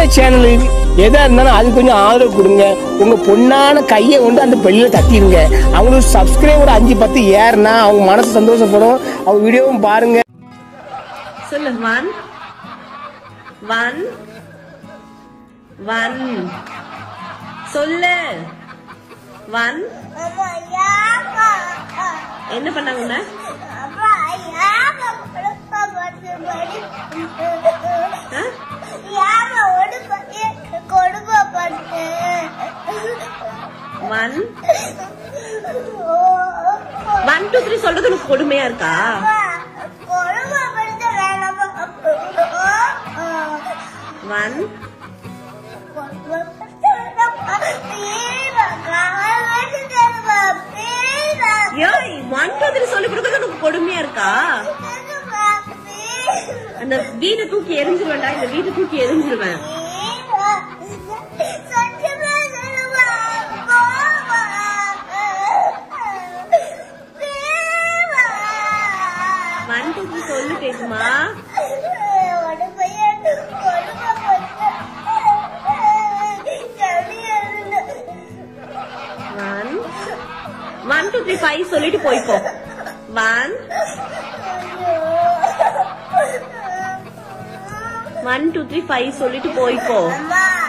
சின்ன சேனல் எதா இருந்தாலும் அது கொஞ்சம் ஆதரவு கொடுங்க உங்க பொண்ணான கையை கொண்டு அந்த பெல்லில தட்டிடுங்க அவங்களுக்கு சப்ஸ்கிரைபர் அஞ்சு பத்து ஏறுனா அவங்க மனசு சந்தோஷப்படும் அவங்க வீடியோவும் பாருங்க சொல்லு ஒன் ஒன் ஒன் சொல்லு ஒன் என்ன பண்ணாங்க உன்னை? ஆ? ஒன் ஒன் டூ த்ரீ சொல்றது உனக்கு கொடுமையா இருக்கா ஒன் ஏய் ஒன் டூ த்ரீ சொல்லி கொடுக்கறது உனக்கு கொடுமையா இருக்கா அந்த வீடு தூக்கி எரிஞ்சிருவேன்டா இந்த வீடு தூக்கி எரிஞ்சிருவேன் ஒன் டூ த்ரீ சொல்லு பேசுமா one one two three five சொல்லிட்டு போய்க்கோ one one two three five சொல்லிட்டு போய்க்கோ அம்மா